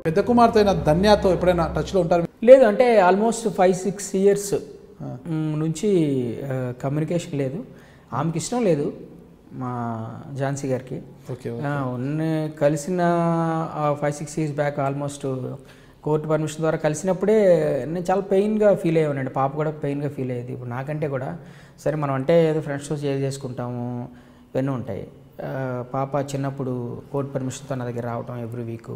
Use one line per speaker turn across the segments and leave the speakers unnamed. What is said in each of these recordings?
పెద్ద కుమార్తె అయిన ధన్యాతో ఎప్పుడైనా టచ్లో ఉంటారు
లేదు అంటే ఆల్మోస్ట్ ఫైవ్ సిక్స్ ఇయర్స్ నుంచి కమ్యూనికేషన్ లేదు ఆమెకి ఇష్టం లేదు మా ఝాన్సీ గారికి
ఓకే
ఆ, ఉన్న కలిసిన five six years back almost court permission ద్వారా కలిసినప్పుడే నేను చాలా పెయిన్గా ఫీల్ అయ్యానండి పాప కూడా పెయిన్గా ఫీల్ అయ్యేది ఇప్పుడు నాకంటే కూడా సరే మనం అంటే ఏదో ఫ్రెండ్స్తో షేర్ చేసుకుంటాము ఇవన్నీ ఉంటాయి ఆ, పాప చిన్నప్పుడు కోర్టు పర్మిషన్తో నా దగ్గర రావటం ఎవ్రీ వీక్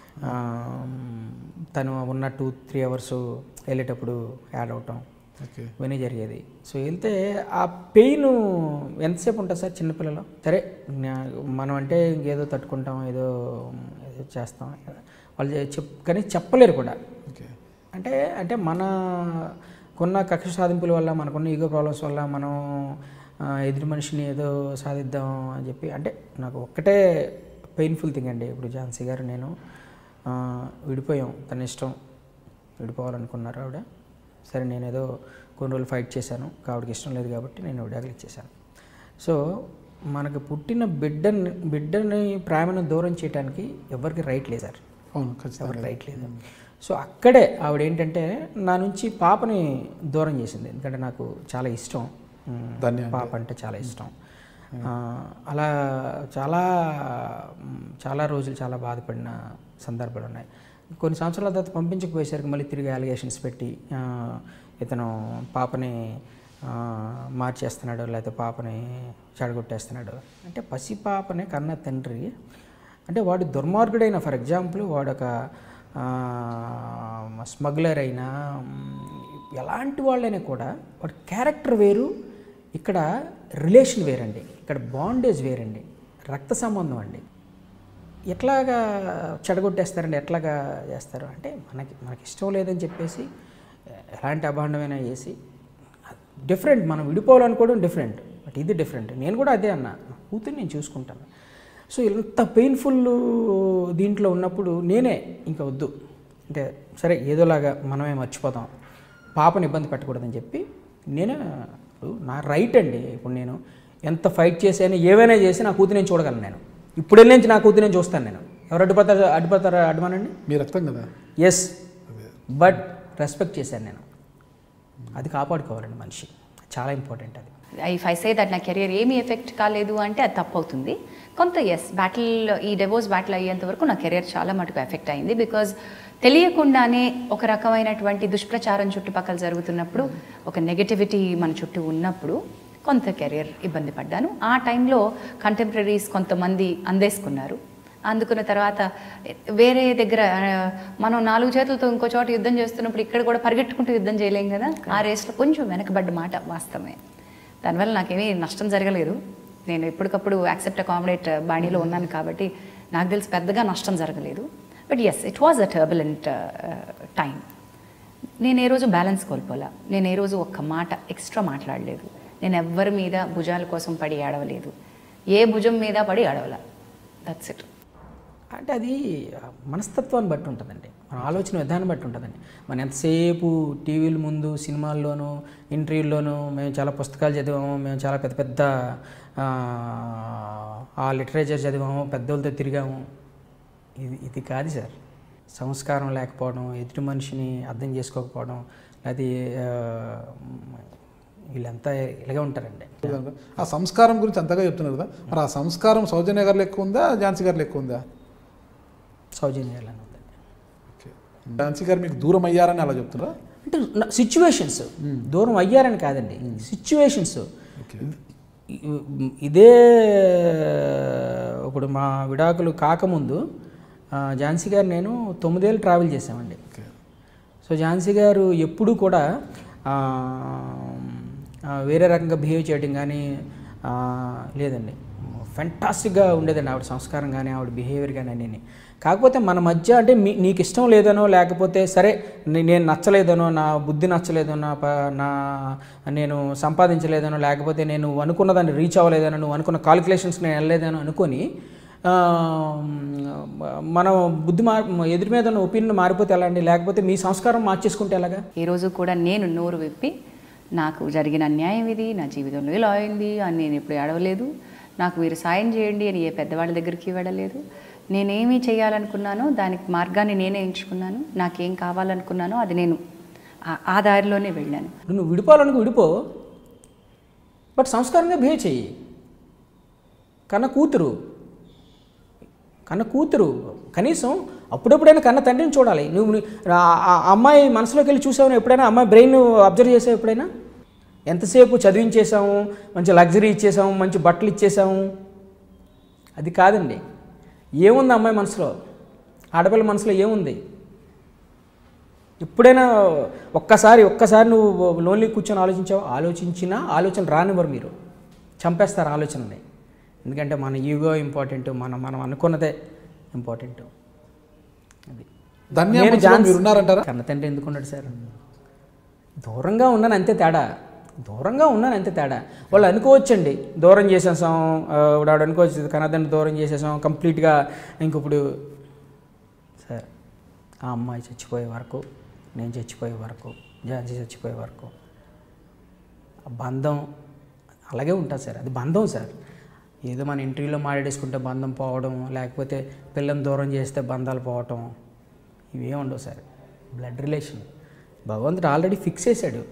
తను ఉన్న టూ త్రీ అవర్స్ వెళ్ళేటప్పుడు యాడ్ అవటం
ఓకే
ఇవన్నీ జరిగేది సో వెళ్తే ఆ పెయిన్ ఎంతసేపు ఉంటుంది సార్ చిన్నపిల్లలు సరే నా- మనం అంటే ఇంకేదో తట్టుకుంటాం ఏదో ఏదో చేస్తాం వాళ్ళు చెప్ కానీ చెప్పలేరు కూడా
ఓకే
అంటే అంటే మన కొన్న కక్ష సాధింపుల వల్ల మనకున్న ఈగో ప్రాబ్లమ్స్ వల్ల మనం ఆ, ఎదుటి మనిషిని ఏదో సాధిద్దాం అని చెప్పి అంటే నాకు ఒక్కటే పెయిన్ఫుల్ థింగ్ అండి ఇప్పుడు ఝాన్సీ గారు నేను ఆ, విడిపోయాం తన ఇష్టం విడిపోవాలనుకున్నారు ఆవిడ సరే నేను ఏదో కొన్ని రోజులు ఫైట్ చేశాను ఆవిడకి ఇష్టం లేదు కాబట్టి నేను విడాకులు ఇచ్చేసాను సో మనకు పుట్టిన బిడ్డని బిడ్డని ప్రేమను దూరం చేయడానికి ఎవరికి రైట్ లేదు సార్
అవును ఖచ్చితంగా
ఎవరికి రైట్ లేదు సో అక్కడే ఆవిడ ఏంటంటే నా నుంచి పాపని దూరం చేసింది ఎందుకంటే నాకు చాలా ఇష్టం ఉమ్,
ధన్య
పాప అంటే చాలా ఇష్టం ఆ, అలా చాలా ఉమ్, చాలా రోజులు చాలా బాధపడిన సందర్భాలు ఉన్నాయి కొన్ని సంవత్సరాల తర్వాత పంపించకపోయేసరికి మళ్ళీ తిరిగి అలిగేషన్స్ పెట్టి ఆ, ఇతను పాపని ఆ, మార్చేస్తున్నాడు లేకపోతే పాపని చెడగొట్టేస్తున్నాడు అంటే పసి పాపని కన్న తండ్రి అంటే వాడు దుర్మార్గుడైన ఫర్ ఎగ్జాంపుల్ వాడు ఒక స్మగ్లర్ అయినా మ్, ఎలాంటి వాళ్ళైనా కూడా వాడి క్యారెక్టర్ వేరు ఇక్కడ రిలేషన్ వేరండి ఇక్కడ బాండేజ్ వేరండి రక్త సంబంధం అండి ఎట్లాగా చెడగొట్టేస్తారండి ఎట్లాగా చేస్తారు అంటే మనకి మనకి ఇష్టం లేదని చెప్పేసి ఎలాంటి అభాండమైనా చేసి డిఫరెంట్ మనం విడిపోవాలనుకోవడం డిఫరెంట్ బట్ ఇది డిఫరెంట్ నేను కూడా అదే అన్నా నా కూతురు నేను చూసుకుంటాను సో ఇంత పెయిన్ఫుల్ దీంట్లో ఉన్నప్పుడు నేనే ఇంకా వద్దు అంటే సరే ఏదోలాగా మనమే మర్చిపోతాం పాపని ఇబ్బంది పెట్టకూడదని చెప్పి నేనే ఇప్పుడు నా రైట్ అండి ఇప్పుడు నేను ఎంత ఫైట్ చేసైనా ఏవైనా చేసి నా కూతురు నేను చూడగలను నేను ఇప్పుడు వెళ్ళి నుంచి నా కూతురు నేను చూస్తాను నేను ఎవరు అడ్డుపడతారు అడ్డుపడతారు అడ్డుమానండి
మీ రక్తం కదా
ఎస్ బట్ రెస్పెక్ట్ చేశాను నేను అది కాపాడుకోవాలండి మనిషి చాలా ఇంపార్టెంట్ అది
ఇఫ్ ఐ సే దట్ నా కెరియర్ ఏమీ ఎఫెక్ట్ కాలేదు అంటే అది తప్పు అవుతుంది కొంత ఎస్ బ్యాటిల్ ఈ డెవోర్స్ బ్యాటిల్ అయ్యేంత వరకు నా కెరియర్ చాలా మటుకు ఎఫెక్ట్ అయింది బికాజ్ తెలియకుండానే ఒక రకమైనటువంటి దుష్ప్రచారం చుట్టుపక్కల జరుగుతున్నప్పుడు ఒక నెగటివిటీ మన చుట్టూ ఉన్నప్పుడు కొంత కెరియర్ ఇబ్బంది పడ్డాను ఆ టైంలో కంటెంపరీస్ కొంతమంది అందేసుకున్నారు అందుకున్న తర్వాత వేరే దగ్గర ఆ, మనం నాలుగు చేతులతో ఇంకో చోట యుద్ధం చేస్తున్నప్పుడు ఇక్కడ కూడా పరిగెట్టుకుంటూ యుద్ధం చేయలేం కదా ఆ రేస్లో కొంచెం వెనకబడ్డ మాట వాస్తవమే దానివల్ల నాకేమీ నష్టం జరగలేదు నేను ఎప్పటికప్పుడు యాక్సెప్ట్ అకామిడేట్ బాణీలో ఉన్నాను కాబట్టి నాకు తెలిసి పెద్దగా నష్టం జరగలేదు but yes it was a turbulent time నేను ఏ రోజు బ్యాలెన్స్ కోల్పోలా నేను ఏ రోజు ఒక్క మాట ఎక్స్ట్రా మాట్లాడలేదు నేను ఎవ్వరి మీద భుజాల కోసం పడి ఏడవలేదు ఏ భుజం మీద పడి ఏడవలా దట్స్ ఇట్
అంటే అది మనస్తత్వాన్ని బట్టి ఉంటుందండి మన ఆలోచన విధానం బట్టి ఉంటుందండి మనం ఎంతసేపు టీవీల ముందు సినిమాల్లోనూ ఇంటర్వ్యూల్లోనూ మేము చాలా పుస్తకాలు చదివాము మేము చాలా పెద్ద పెద్ద ఆ, ఆ లిటరేచర్ చదివాము పెద్దోళ్ళతో తిరిగాము ఇది ఇది కాదు సార్ సంస్కారం లేకపోవడం ఎదుటి మనిషిని అర్థం చేసుకోకపోవడం అది ఆ, వీళ్ళంతా ఇలాగే ఉంటారండి
ఆ సంస్కారం గురించి అంతగా చెప్తున్నారు కదా మరి ఆ సంస్కారం సౌజన్య గారు లెక్క ఉందా ఝాన్సీ గారు లెక్క ఉందా
సౌజన్యాలని ఉందండి
ఓకే ఝాన్సీ గారు మీకు దూరం అయ్యారని అలా చెప్తున్నారా
అంటే సిచ్యువేషన్స్ దూరం అయ్యారని కాదండి సిచ్యువేషన్స్
ఓకే
ఇదే ఇప్పుడు మా విడాకులు కాకముందు ఆ, ఝాన్సీ గారు నేను తొమ్మిదేళ్ళు ట్రావెల్ చేసామండి
ఓకే
సో ఝాన్సీ గారు ఎప్పుడూ కూడా ఆ, ఆ, వేరే రకంగా బిహేవ్ చేయడం కానీ ఆ, లేదండి ఫెంటాస్టిక్గా ఉండేదండి ఆవిడ సంస్కారం కానీ ఆవిడ బిహేవియర్ కానీ అన్నీ కాకపోతే మన మధ్య అంటే మీ నీకు ఇష్టం లేదనో లేకపోతే సరే నే- నేను నచ్చలేదనో నా బుద్ధి నచ్చలేదనో నా ప- నా నేను సంపాదించలేదనో లేకపోతే నేను అనుకున్న దాన్ని రీచ్ అవ్వలేదనో నువ్వు అనుకున్న కాలిక్యులేషన్స్ నేను వెళ్ళలేదనో అనుకొని ఆ, మనం బుద్ధి మార్ ఎదురు మీద ఉన్న ఒపీనియన్ మారిపోతే ఎలా అండి లేకపోతే మీ సంస్కారం మార్చేసుకుంటే ఎలాగా
ఈరోజు కూడా నేను నోరు విప్పి నాకు జరిగిన అన్యాయం ఇది నా జీవితంలో ఇలా అయింది అని నేను ఇప్పుడు ఏడవలేదు నాకు మీరు సాయం చేయండి అని ఏ పెద్దవాళ్ళ దగ్గరికి వెళ్ళలేదు నేనేమి చేయాలనుకున్నానో దానికి మార్గాన్ని నేనే ఎంచుకున్నాను నాకేం కావాలనుకున్నానో అది నేను ఆ- ఆ దారిలోనే వెళ్ళాను
ఇప్పుడు నువ్వు విడిపోవాలనుకో విడిపో బట్ సంస్కారంగా బిహేవ్ చెయ్యి కన్న కూతురు కన్న కూతురు కనీసం అప్పుడప్పుడైనా కన్న తండ్రిని చూడాలి నువ్వు నీ- ఆ- ఆ అమ్మాయి మనసులోకి వెళ్ళి చూసావు ఎప్పుడైనా అమ్మాయి బ్రెయిన్ అబ్జర్వ్ చేసావు ఎప్పుడైనా ఎంతసేపు చదివించేసాము మంచి లగ్జరీ ఇచ్చేసాము మంచి బట్టలు ఇచ్చేసాము అది కాదండి ఏముంది అమ్మాయి మనసులో ఆడపిల్ల మనసులో ఏముంది ఎప్పుడైనా ఒక్కసారి ఒక్కసారి నువ్వు లోన్లీ కూర్చొని ఆలోచించావు ఆలోచించినా ఆలోచన రానివ్వరు మీరు చంపేస్తారు ఆలోచనని ఎందుకంటే మన ఈగో ఇంపార్టెంట్ మనం మనం అనుకున్నదే ఇంపార్టెంట్ అది
ధన్య
నేను
మధ్యలో
ఝాన్సీ-
మీరు ఉన్నారంటారా
కన్న తండ్రి ఎందుకు ఉన్నాడు సార్ దూరంగా ఉన్నాను అంతే తేడా దూరంగా ఉన్నాను అంతే తేడా వాళ్ళు అనుకోవచ్చండి దూరం చేసేసాం ఆ, ఇప్పుడు ఆవిడ అనుకోవచ్చు కన్నదండ్రి దూరం చేసేసాం కంప్లీట్గా ఇంక ఇప్పుడు సార్ ఆ అమ్మాయి చచ్చిపోయే వరకు నేను చచ్చిపోయే వరకు ఝాన్సీ చచ్చిపోయే వరకు ఆ బంధం అలాగే ఉంటుంది సార్ అది బంధం సార్ ఏదో మన ఇంటర్వ్యూలో మాట్లాడేసుకుంటే బంధం పోవడం లేకపోతే పిల్లని దూరం చేస్తే బంధాలు పోవటం ఇవేం ఉండవు సార్ బ్లడ్ రిలేషన్ భగవంతుడు ఆల్రెడీ ఫిక్స్ చేశాడు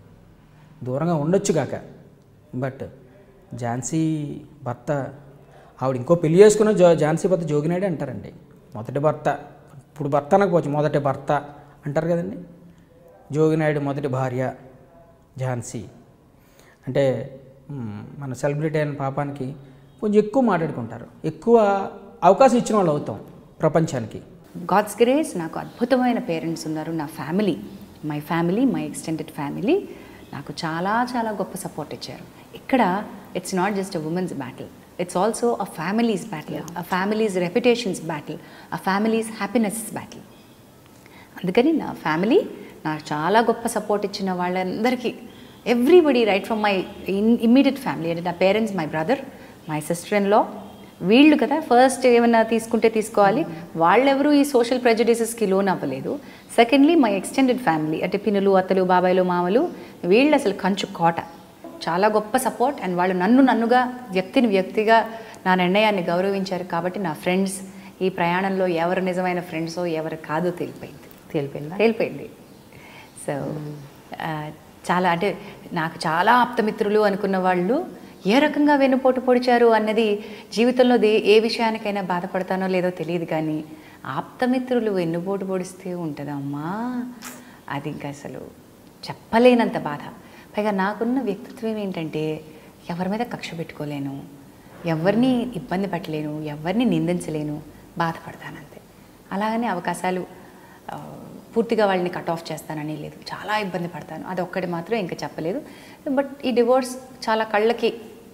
దూరంగా ఉండొచ్చు కాక బట్ ఝాన్సీ భర్త ఆవిడ ఇంకో పెళ్లి చేసుకున్న జో ఝాన్సీ భర్త జోగినాడే అంటారండి మొదటి భర్త ఇప్పుడు భర్త అనకపోవచ్చు మొదటి భర్త అంటారు కదండి జోగినాయుడు మొదటి భార్య ఝాన్సీ అంటే మ్, మన సెలబ్రిటీ అయిన పాపానికి కొంచెం ఎక్కువ మాట్లాడుకుంటారు ఎక్కువ అవకాశం ఇచ్చిన వాళ్ళు అవుతాం ప్రపంచానికి
గాడ్స్ గ్రేస్ నాకు అద్భుతమైన పేరెంట్స్ ఉన్నారు నా family my family my extended family నాకు చాలా చాలా గొప్ప సపోర్ట్ ఇచ్చారు ఇక్కడ it's not just a women's battle it's also a family's battle a family's reputations battle a family's happiness battle అందుకని నా ఫ్యామిలీ నాకు చాలా గొప్ప సపోర్ట్ ఇచ్చిన వాళ్ళందరికీ everybody right from my in immediate family అంటే నా parents my brother my sister in law వీళ్ళు కదా ఫస్ట్ ఏమన్నా తీసుకుంటే తీసుకోవాలి వాళ్ళెవరూ ఈ సోషల్ ప్రెజడిసెస్కి లోన్ అవ్వలేదు సెకండ్లీ మై ఎక్స్టెండెడ్ ఫ్యామిలీ అంటే పిన్నులు అత్తలు బాబాయిలు మామలు వీళ్ళు అసలు కంచు కోట చాలా గొప్ప సపోర్ట్ అండ్ వాళ్ళు నన్ను నన్నుగా వ్యక్తిని వ్యక్తిగా నా నిర్ణయాన్ని గౌరవించారు కాబట్టి నా ఫ్రెండ్స్ ఈ ప్రయాణంలో ఎవరు నిజమైన ఫ్రెండ్సో ఎవరు కాదో తెలిపోయింది
తేలిపోయిందా
తేలిపోయింది సో ఆ, చాలా అంటే నాకు చాలా ఆప్తమిత్రులు అనుకున్న వాళ్ళు ఏ రకంగా వెన్నుపోటు పొడిచారు అన్నది జీవితంలో దే ఏ విషయానికైనా బాధపడతానో లేదో తెలియదు కానీ ఆప్తమిత్రులు వెన్నుపోటు పొడిస్తే ఉంటుందమ్మా అది ఇంకా అసలు చెప్పలేనంత బాధ పైగా నాకున్న వ్యక్తిత్వం ఏంటంటే ఎవరి మీద కక్ష పెట్టుకోలేను ఎవరిని ఇబ్బంది పెట్టలేను ఎవరిని నిందించలేను బాధపడతానంతే అలాగనే అవకాశాలు ఆ, పూర్తిగా వాళ్ళని కట్ ఆఫ్ చేస్తానని లేదు చాలా ఇబ్బంది పడతాను అది ఒక్కటి మాత్రం ఇంకా చెప్పలేదు బట్ ఈ డివోర్స్ చాలా కళ్ళకి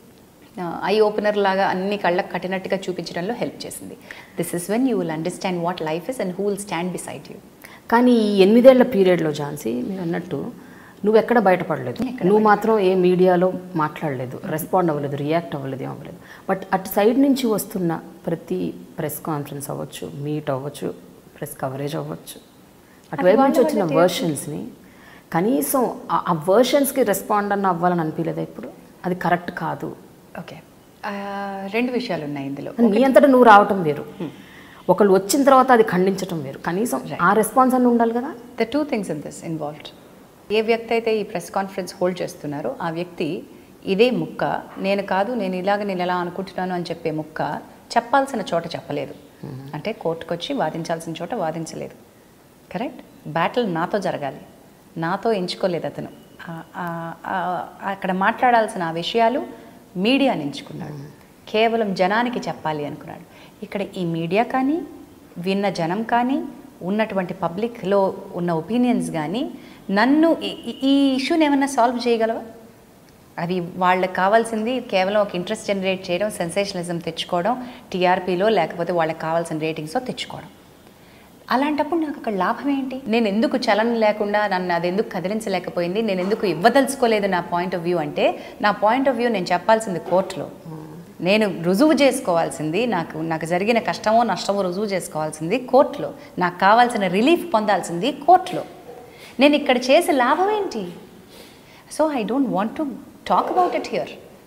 ఐ ఓపెనర్ లాగా అన్ని కళ్ళకి కట్టినట్టుగా చూపించడంలో హెల్ప్ చేసింది this is when you will understand what life is and who will stand beside you
కానీ ఈ ఎనిమిదేళ్ల పీరియడ్లో ఝాన్సీ మీరు అన్నట్టు నువ్వు ఎక్కడ బయటపడలేదు నువ్వు మాత్రం ఏ మీడియాలో మాట్లాడలేదు రెస్పాండ్ అవ్వలేదు రియాక్ట్ అవ్వలేదు ఏం అవ్వలేదు బట్ అటు సైడ్ నుంచి వస్తున్న ప్రతి ప్రెస్ కాన్ఫరెన్స్ అవ్వచ్చు మీట్ అవ్వచ్చు ప్రెస్ కవరేజ్ అవ్వచ్చు అటువైపు నుంచి వచ్చిన వర్షన్స్ని కనీసం ఆ- ఆ వర్షన్స్కి రెస్పాండ్ అన్న అవ్వాలని అనిపించలేదా ఇప్పుడు అది కరెక్ట్ కాదు
ఓకే రెండు విషయాలు ఉన్నాయి ఇందులో
నీ అంతటా నువ్వు రావటం వేరు ఒకళ్ళు వచ్చిన తర్వాత అది ఖండించటం వేరు కనీసం ఆ రెస్పాన్స్ అన్న ఉండాలి కదా
the two things in this involved ఏ వ్యక్తి అయితే ఈ ప్రెస్ కాన్ఫరెన్స్ హోల్డ్ చేస్తున్నారో ఆ వ్యక్తి ఇదే ముక్క నేను కాదు నేను ఇలాగ నేను ఎలా అనుకుంటున్నాను అని చెప్పే ముక్క చెప్పాల్సిన చోట చెప్పలేదు అంటే కోర్టుకు వచ్చి వాదించాల్సిన చోట వాదించలేదు కరెక్ట్ బ్యాటిల్ నాతో జరగాలి నాతో ఎంచుకోలేదు అతను ఆ- ఆ- ఆ- అక్కడ మాట్లాడాల్సిన ఆ విషయాలు మీడియాని ఎంచుకున్నాడు కేవలం జనానికి చెప్పాలి అనుకున్నాడు ఇక్కడ ఈ మీడియా కానీ విన్న జనం కానీ ఉన్నటువంటి పబ్లిక్లో ఉన్న ఒపీనియన్స్ కానీ నన్ను ఈ- ఈ- ఈ ఇష్యూని ఏమన్నా సాల్వ్ చేయగలవా అవి వాళ్ళకి కావాల్సింది కేవలం ఒక ఇంట్రెస్ట్ జనరేట్ చేయడం సెన్సేషనలిజం తెచ్చుకోవడం టీఆర్పీలో లేకపోతే వాళ్ళకి కావాల్సిన రేటింగ్స్లో తెచ్చుకోవడం అలాంటప్పుడు నాకు అక్కడ లాభం ఏంటి నేను ఎందుకు చలన లేకుండా నన్ను అది ఎందుకు కదిలించలేకపోయింది నేను ఎందుకు ఇవ్వదలుచుకోలేదు నా పాయింట్ ఆఫ్ వ్యూ అంటే నా పాయింట్ ఆఫ్ వ్యూ నేను చెప్పాల్సింది కోర్టులో నేను రుజువు చేసుకోవాల్సింది నాకు నాకు జరిగిన కష్టమో నష్టమో రుజువు చేసుకోవాల్సింది కోర్టులో నాకు కావాల్సిన రిలీఫ్ పొందాల్సింది కోర్టులో నేను ఇక్కడ చేసే లాభం ఏంటి so I don't want to talk about it here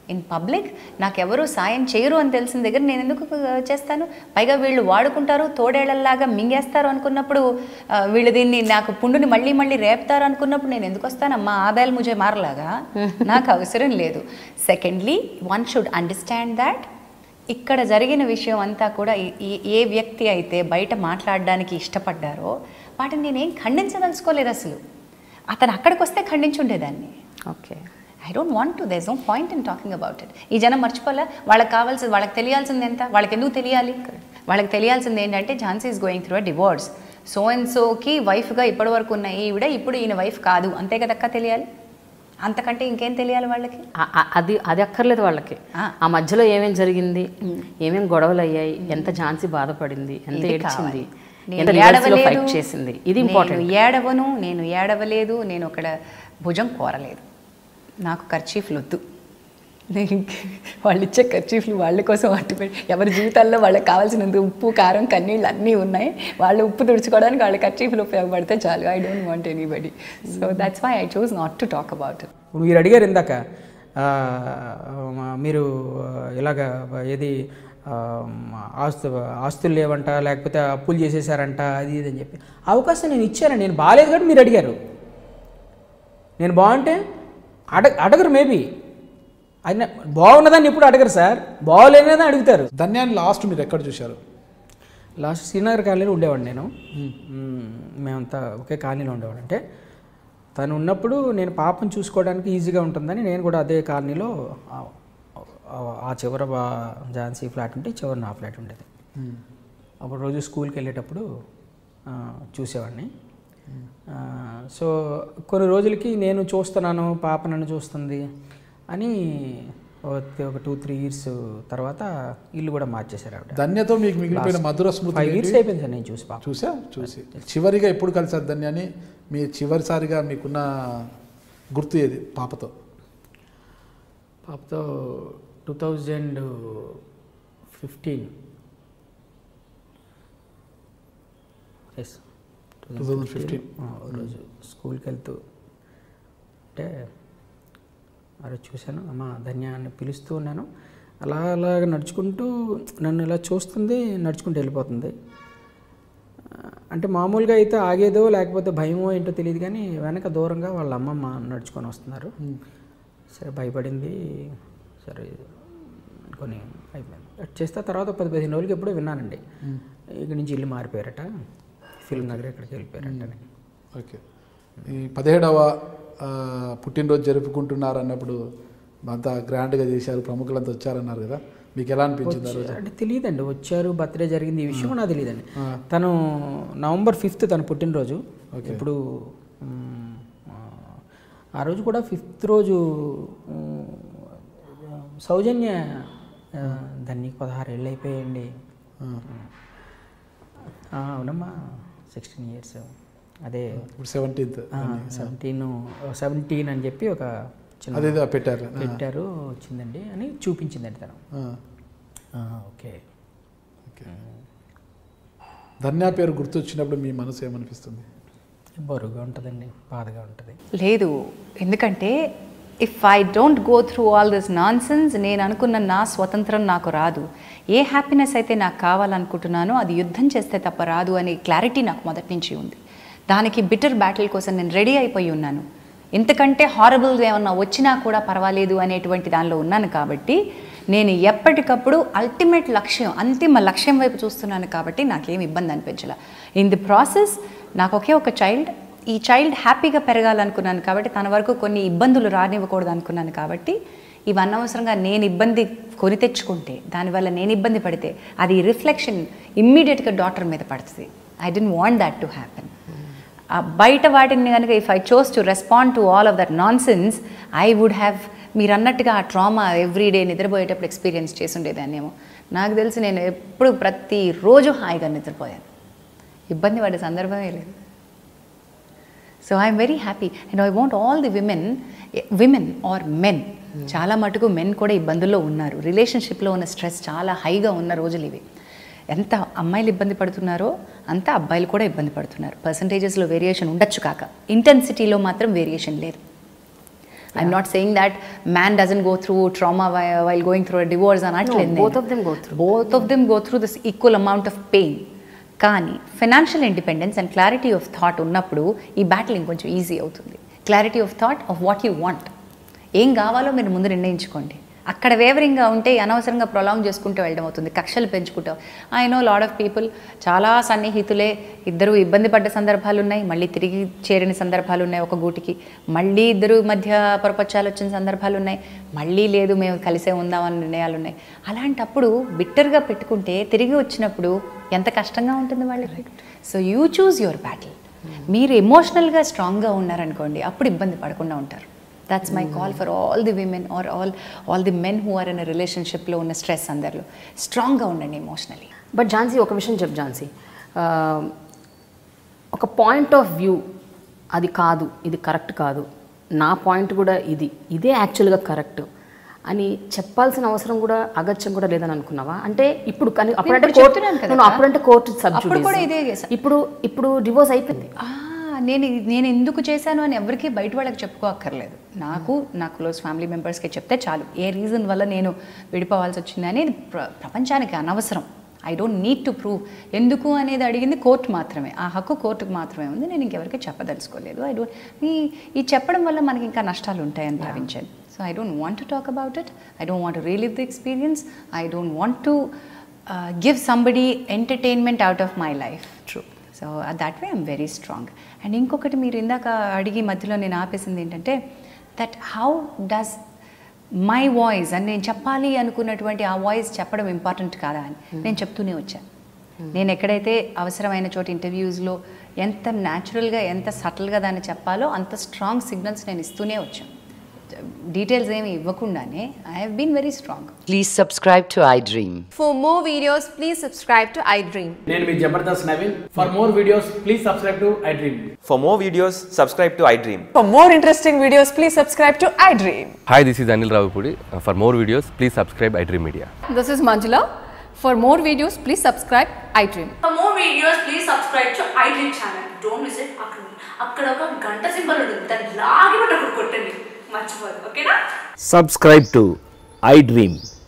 in public నాకెవరు సాయం చేయరు అని తెలిసిన దగ్గర నేను ఎందుకు ఆ, చేస్తాను పైగా వీళ్ళు వాడుకుంటారు తోడేళ్లలాగా మింగేస్తారు అనుకున్నప్పుడు ఆ, వీళ్ళు దీన్ని నాకు పుండుని మళ్ళీ మళ్ళీ రేపుతారు అనుకున్నప్పుడు నేను ఎందుకు వస్తానమ్మా ఆ బేల్ ముజే మారలాగా నాకు అవసరం లేదు secondly one should understand that ఇక్కడ జరిగిన విషయం అంతా కూడా ఈ- ఈ- ఏ వ్యక్తి అయితే బయట మాట్లాడడానికి ఇష్టపడ్డారో వాటిని నేనేం ఖండించదలుచుకోలేదు అసలు అతను అక్కడికి వస్తే ఖండించుండేదాన్ని
okay
I don't want to there's no point in talking about it ఈ జనం మర్చిపోలే వాళ్ళకి కావాల్సింది వాళ్ళకి తెలియాల్సింది ఎంత వాళ్ళకి ఎందుకు తెలియాలి వాళ్ళకి తెలియాల్సింది ఏంటంటే Jhansi is going through a divorce so and సోకి వైఫ్గా ఇప్పటి వరకు ఉన్న ఈవిడ ఇప్పుడు ఈయన వైఫ్ కాదు అంతే కదక్క తెలియాలి అంతకంటే ఇంకేం తెలియాలి వాళ్ళకి
ఆ- ఆ- అది అది అక్కర్లేదు వాళ్ళకి
ఆ.
ఆ మధ్యలో ఏమేం జరిగింది ఏమేం గొడవలు అయ్యాయి ఎంత ఝాన్సీ బాధపడింది ఎంత
ఇది
ఏడ్చింది
కావాలి.
ఎంత
నేను
reverse లో
ఏడవలేదు,
ఫైట్ చేసింది ఇది
నేను
ఇంపార్టెంట్
ఏడవను నేను ఏడవలేదు నేను అక్కడ భుజం కోరలేదు నాకు ఖర్చీఫ్లు వద్దు నేను ఇంక- వాళ్ళు ఇచ్చే ఖర్చీఫ్లు వాళ్ళ కోసం అట్టు పెట్టి ఎవరి జీవితాల్లో వాళ్ళకి కావాల్సినంత ఉప్పు కారం కన్నీళ్ళు అన్నీ ఉన్నాయి వాళ్ళు ఉప్పు తుడుచుకోవడానికి వాళ్ళ ఖర్చీఫ్లు ఉపయోగపడితే చాలు I don't want anybody so that's why I chose not to talk about it
ఇప్పుడు మీరు అడిగారు ఇందాక ఆ, మా- మీరు ఇలాగ ఏది ఆ, ఆస్తు ఆస్తులు లేవంట లేకపోతే అప్పులు చేసేసారంట అది ఇది అని చెప్పి అవకాశం నేను ఇచ్చాను నేను బాగాలేదు కాబట్టి మీరు అడిగారు నేను బాగుంటే అడ అడగరు మేబీ అది నా- బాగున్నదాన్ని ఎప్పుడు అడగరు సార్ బాగోలేనిదని అడుగుతారు
ధన్యాన్ని లాస్ట్ మీరు ఎక్కడ చూశారు
లాస్ట్ శ్రీనగర్ కాలనీలో ఉండేవాడిని నేను మ్మ్. మేమంతా ఒకే కాలనీలో ఉండేవాడు అంటే తను ఉన్నప్పుడు నేను పాపను చూసుకోవడానికి ఈజీగా ఉంటుందని నేను కూడా అదే కాలనీలో ఆ- ఆ- ఆ చివర బా- ఝాన్సీ ఫ్లాట్ ఉంటే ఈ చివర నా ఫ్లాట్ ఉండేది అప్పుడు రోజు స్కూల్కి వెళ్ళేటప్పుడు ఆ, చూసేవాడిని ఆ, సో కొన్ని రోజులకి నేను చూస్తున్నాను పాప నన్ను చూస్తుంది అని ఒక- ఒక టూ త్రీ ఇయర్స్ తర్వాత ఇల్లు కూడా మార్చేశారు ఆవిడ
ధన్యతో మీకు మిగిలిపోయిన మధుర స్మృతి
ఫైవ్
ఏంటి?
ఇయర్స్ అయిపోయింది సార్ నేను చూసి పాప
చూసా చూసి చివరిగా ఎప్పుడు కలిసారు ధన్యాన్ని మీ చివరిసారిగా మీకున్న గుర్తు ఏది పాపతో
పాపతో టూ థౌజండ్ ఫిఫ్టీన్ ఎస్
2015.
రోజు స్కూల్కి వెళ్తూ అంటే ఆ రోజు చూశాను అమ్మ ధన్య అని పిలుస్తూ ఉన్నాను అలా అలాగ నడుచుకుంటూ నన్ను ఇలా చూస్తుంది నడుచుకుంటూ వెళ్ళిపోతుంది ఆ, అంటే మామూలుగా అయితే ఆగేదో లేకపోతే భయమో ఏంటో తెలియదు కానీ వెనక దూరంగా వాళ్ళ అమ్మమ్మ నడుచుకొని వస్తున్నారు సరే భయపడింది సరే కొన్ని అయిపోయింది అటు చేస్తే తర్వాత పది పదిహేను రోజులకి ఎప్పుడో విన్నానండి ఇక్కడి నుంచి ఇల్లు మారిపోయారట ఫిల్మ్ నగర్ ఇక్కడికి వెళ్ళిపోయారట అని.
ఓకే ఈ పదిహేడవ ఆ, పుట్టినరోజు జరుపుకుంటున్నారు అన్నప్పుడు అంతా గ్రాండ్గా చేశారు ప్రముఖులంతా వచ్చారన్నారు కదా మీకు ఎలా అనిపించింది ఆ రోజు
అంటే తెలియదండి వచ్చారు బర్త్డే జరిగింది ఈ విషయం నాకు తెలియదండి తను నవంబర్ ఫిఫ్త్ తన పుట్టినరోజు ఇప్పుడు మ్, ఆ, ఆ రోజు కూడా ఫిఫ్త్ రోజు మ్, సౌజన్య ఆ, దాన్ని పదహారు ఏళ్ళు అయిపోయాయండి ఆ, అవునమ్మా సిక్స్టీన్ ఇయర్స్ అదే
ఇప్పుడు సెవెంటీన్త్
సెవెంటీన్ సెవెంటీన్ అని చెప్పి ఒక చిన్న
అదేదో పెట్టారు ఆ,
పెట్టారు వచ్చిందండి అని చూపించిందండి తను
ఆ.
ఆ, ఓకే
ధన్య పేరు గుర్తొచ్చినప్పుడు మీ మనసు ఏమనిపిస్తుంది
బరువుగా ఉంటుందండి బాధగా ఉంటుంది
లేదు ఎందుకంటే if I don't go through all this nonsense నేను అనుకున్న నా స్వతంత్రం నాకు రాదు ఏ హ్యాపీనెస్ అయితే నాకు కావాలనుకుంటున్నానో అది యుద్ధం చేస్తే తప్ప రాదు అనే క్లారిటీ నాకు మొదటి నుంచి ఉంది దానికి బిటర్ బ్యాటిల్ కోసం నేను రెడీ అయిపోయి ఉన్నాను ఇంతకంటే హారబుల్ ఏమన్నా వచ్చినా కూడా పర్వాలేదు అనేటువంటి దానిలో ఉన్నాను కాబట్టి నేను ఎప్పటికప్పుడు అల్టిమేట్ లక్ష్యం అంతిమ లక్ష్యం వైపు చూస్తున్నాను కాబట్టి నాకేం ఇబ్బంది అనిపించలే ఇన్ ది ప్రాసెస్ నాకు ఒకే ఒక చైల్డ్ ఈ చైల్డ్ హ్యాపీగా పెరగాలనుకున్నాను కాబట్టి తన వరకు కొన్ని ఇబ్బందులు రానివ్వకూడదు అనుకున్నాను కాబట్టి ఇవి అనవసరంగా నేను ఇబ్బంది కొని తెచ్చుకుంటే దానివల్ల నేను ఇబ్బంది పడితే అది రిఫ్లెక్షన్ ఇమ్మీడియట్గా డాటర్ మీద పడుతుంది I don't want that to happen ఆ బయట వాటిని కనుక if I chose to respond to all of that nonsense I would have మీరు అన్నట్టుగా ఆ ట్రామా ఎవ్రీడే నిద్రపోయేటప్పుడు ఎక్స్పీరియన్స్ చేసి ఉండేదాన్నేమో నాకు తెలిసి నేను ఎప్పుడు ప్రతిరోజు హాయిగా నిద్రపోయాను ఇబ్బంది పడే సందర్భమే లేదు so I'm very happy and I want all the women women or men చాలా మటుకు మెన్ కూడా ఇబ్బందుల్లో ఉన్నారు రిలేషన్షిప్లో ఉన్న స్ట్రెస్ చాలా హైగా ఉన్న రోజులు ఇవి ఎంత అమ్మాయిలు ఇబ్బంది పడుతున్నారో అంత అబ్బాయిలు కూడా ఇబ్బంది పడుతున్నారు పర్సంటేజెస్లో వేరియేషన్ ఉండొచ్చు కాక ఇంటెన్సిటీలో మాత్రం వేరియేషన్ లేదు I'm not saying that man doesn't go through trauma while going through divorce అనట్లేదు
both of them go through.
Both of them go through this equal amount of pain కానీ financial independence and clarity of thought ఉన్నప్పుడు ఈ battle ఇంకొంచెం easy అవుతుంది clarity of thought of what you want ఏం కావాలో మీరు ముందు నిర్ణయించుకోండి అక్కడ వేవరింగ్గా ఉంటే అనవసరంగా ప్రొలాంగ్ చేసుకుంటూ వెళ్ళడం అవుతుంది కక్షలు పెంచుకుంటాం I know lot of people చాలా సన్నిహితులే ఇద్దరు ఇబ్బంది పడ్డ సందర్భాలు ఉన్నాయి మళ్ళీ తిరిగి చేరిన సందర్భాలు ఉన్నాయి ఒక గూటికి మళ్ళీ ఇద్దరు మధ్య పొరపచ్చాలు వచ్చిన సందర్భాలు ఉన్నాయి మళ్ళీ లేదు మేము కలిసే ఉందామని నిర్ణయాలు ఉన్నాయి అలాంటప్పుడు బిట్టర్గా పెట్టుకుంటే తిరిగి వచ్చినప్పుడు ఎంత కష్టంగా ఉంటుంది వాళ్ళకి so you choose your battle మీరు ఎమోషనల్గా స్ట్రాంగ్గా ఉన్నారనుకోండి అప్పుడు ఇబ్బంది పడకుండా ఉంటారు that's my call for all the women or all all the men who are in రిలేషన్షిప్లో ఉన్న స్ట్రెస్ అందరిలో స్ట్రాంగ్గా ఉండండి ఎమోషనలీ
బట్ ఝాన్సీ ఒక విషయం చెప్పు ఝాన్సీ ఆ, ఒక పాయింట్ ఆఫ్ వ్యూ అది కాదు ఇది కరెక్ట్ కాదు నా పాయింట్ కూడా ఇది ఇదే యాక్చువల్గా కరెక్ట్ అని చెప్పాల్సిన అవసరం కూడా అగత్యం కూడా లేదని అనుకున్నావా అంటే ఇప్పుడు కానీ అప్పుడంటే
ఇప్పుడు
కోర్టు
చెప్తున్నాను కదా.
నువ్వు అప్పుడంటే కోర్టు
అప్పుడు కూడా ఇదే
సబ్జెక్ట్
చేశా.
ఇప్పుడు ఇప్పుడు డివోర్స్ అయిపోయింది
ఆ, నేను నేను ఎందుకు చేశాను అని ఎవరికి బయట వాళ్ళకి చెప్పుకోక్కర్లేదు నాకు నా క్లోజ్ ఫ్యామిలీ మెంబర్స్కి చెప్తే చాలు ఏ రీజన్ వల్ల నేను విడిపోవాల్సి వచ్చింది అనేది ప్ర- ప్రపంచానికి అనవసరం I don't need to prove ఎందుకు అనేది అడిగింది కోర్టు మాత్రమే ఆ హక్కు కోర్టుకు మాత్రమే ఉంది నేను ఇంకెవరికి చెప్పదలుచుకోలేదు ఐ డోంట్ ఈ ఈ చెప్పడం వల్ల మనకి ఇంకా నష్టాలు ఉంటాయని భావించాను so I don't want to talk about it I don't want to relive the experience I don't want to give somebody entertainment out of my life true so that way I'm very strong and ఇంకొకటి మీరు ఇందాక అడిగి మధ్యలో నేను ఆపేసింది ఏంటంటే that how does my voice అని నేను చెప్పాలి అనుకున్నటువంటి ఆ వాయిస్ చెప్పడం ఇంపార్టెంట్ కాదా అని నేను చెప్తూనే వచ్చాను నేను ఎక్కడైతే అవసరమైన చోట ఇంటర్వ్యూస్లో ఎంత న్యాచురల్గా ఎంత సటిల్గా దాన్ని చెప్పాలో అంత స్ట్రాంగ్ సిగ్నల్స్ నేను ఇస్తూనే వచ్చాను డీటెయిల్స్ ఏమి ఇవ్వకుండానే I have been very strong
Please subscribe to iDream.
For more videos, please subscribe to iDream.
నేను మీ Jabardasth Naveen for more videos please subscribe to iDream
For more videos, subscribe to iDream.
For more interesting videos, please subscribe to iDream.
Hi, this is Anil Ravipudi. Uh, For more videos, please subscribe iDream Media.
This is Manjula. For more videos, please subscribe iDream.
For more videos, please subscribe to iDream channel. Don't miss it. అక్కడ అక్కడ ఒక గంట symbol ఉంటుంది దాన్ని లాగి పట్టి అక్కడ కొట్టండి మర్చిపోదు ఓకేనా
subscribe to iDream.